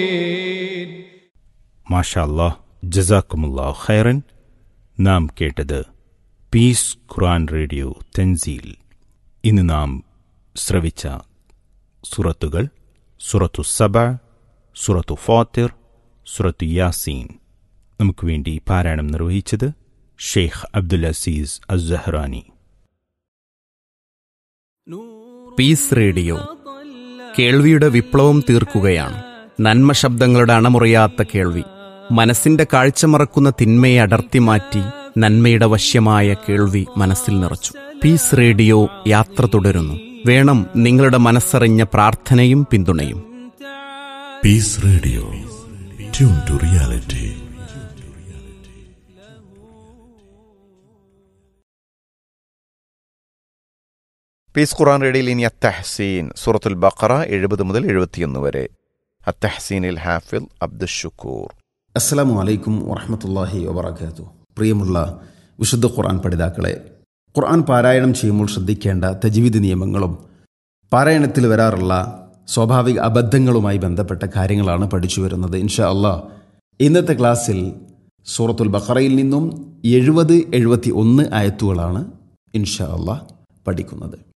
മാഷാ അല്ലാഹ് ജസാക്കുമുല്ലാ ഖൈറൻ നാം കേട്ടത് പീസ് ഖുറാൻ റേഡിയോ തെൻസീൽ ഇന്ന് നാം ശ്രവിച്ച സുറത്തുകൾ സുറത്തു സബ സുറത്തു ഫാത്തിർ സുറത്തു യാസീൻ നമുക്ക് വേണ്ടി പാരായണം നിർവഹിച്ചത് Sheikh Abdul Aziz Alzahrani Peace Radio കേൾവിയുടെ വിപ്ലവം തീർക്കുകയാണ് നന്മ ശബ്ദങ്ങളുടെ അണമുറിയാത്ത കേൾവി മനസ്സിന്റെ കാഴ്ച മറക്കുന്ന തിന്മയെ അടർത്തി മാറ്റി നന്മയുടെ വശ്യമായ കേൾവി മനസ്സിൽ നിറച്ചു പീസ് റേഡിയോ യാത്ര തുടരുന്നു വേണം നിങ്ങളുടെ മനസ്സറിഞ്ഞ പ്രാർത്ഥനയും പിന്തുണയും Peace Radio tune to reality Peace ഖുറാൻ റേഡിയോയിൽ ഇനി അത്തഹസീൻ സൂറത്തുൽ ബഖറ എഴുപത് മുതൽ എഴുപത്തിയൊന്ന് വരെ അത്തഹസീനിൽ ഹാഫിൽ അബ്ദുൽ ഷുക്കൂർ അസ്സലാമു അലൈക്കും വറഹമത്തല്ലാഹി വബർക്കാത്തു പ്രിയമുള്ള വിശുദ്ധ ഖുർആൻ പഠിതാക്കളെ ഖുർആൻ പാരായണം ചെയ്യുമ്പോൾ ശ്രദ്ധിക്കേണ്ട തജ്വീദ് നിയമങ്ങളും പാരായണത്തിൽ വരാറുള്ള സ്വാഭാവിക അബദ്ധങ്ങളുമായി ബന്ധപ്പെട്ട കാര്യങ്ങളാണ് പഠിച്ചു വരുന്നത് ഇൻഷാ അള്ളാഹ് ഇന്നത്തെ ക്ലാസ്സിൽ സൂറത്തുൽ ബഖറയിൽ നിന്നും എഴുപത് എഴുപത്തി ഒന്ന് ആയത്തുകളാണ് ഇൻഷാ അള്ളാഹ് പഠിക്കുന്നത്